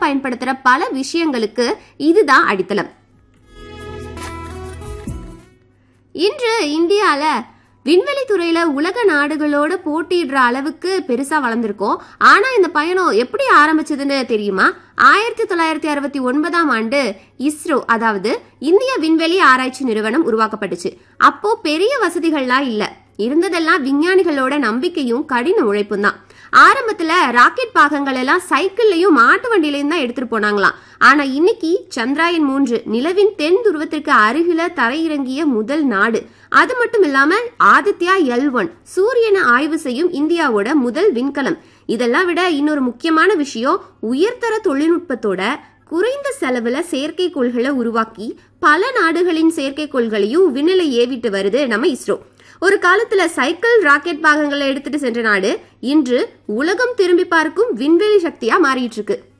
பயன்படுத்துற பல விஷயங்களுக்கு இதுதான் அடித்தளம் இன்று இந்தியால விண்வெளி துறையில உலக நாடுகளோட போட்டியிடுற அளவுக்கு பெருசா வளர்ந்திருக்கோம் ஆனா இந்த பயணம் எப்படி ஆரம்பிச்சதுன்னு தெரியுமா ஆயிரத்தி தொள்ளாயிரத்தி அறுபத்தி ஒன்பதாம் ஆண்டு இஸ்ரோ அதாவது இந்திய விண்வெளி ஆராய்ச்சி நிறுவனம் உருவாக்கப்பட்டுச்சு அப்போ பெரிய வசதிகள்லாம் இல்ல இருந்ததெல்லாம் விஞ்ஞானிகளோட நம்பிக்கையும் கடின உழைப்பும் தான் ஆரம்பத்துல ராக்கெட் பாகங்கள் எல்லாம் சைக்கிள்லயும் மாட்டு வண்டியிலையும் தான் எடுத்துட்டு போனாங்களாம் ஆனா இன்னைக்கு சந்திராயன் மூன்று நிலவின் தென் துருவத்திற்கு அருகில தரையிறங்கிய முதல் நாடு அது மட்டும் இல்லாம ஆதித்யா எல் ஒன் சூரியனை ஆய்வு செய்யும் இந்தியாவோட முதல் விண்கலம் இதெல்லாம் விட இன்னொரு முக்கியமான விஷயம் உயர்தர தொழில்நுட்பத்தோட குறைந்த செலவுல செயற்கைக்கோள்களை உருவாக்கி பல நாடுகளின் செயற்கைக்கோள்களையும் விண்ணில ஏவிட்டு வருது நம்ம இஸ்ரோ ஒரு காலத்துல சைக்கிள் ராக்கெட் பாகங்களை எடுத்துட்டு சென்ற நாடு இன்று உலகம் திரும்பி பார்க்கும் விண்வெளி சக்தியா மாறிட்டு இருக்கு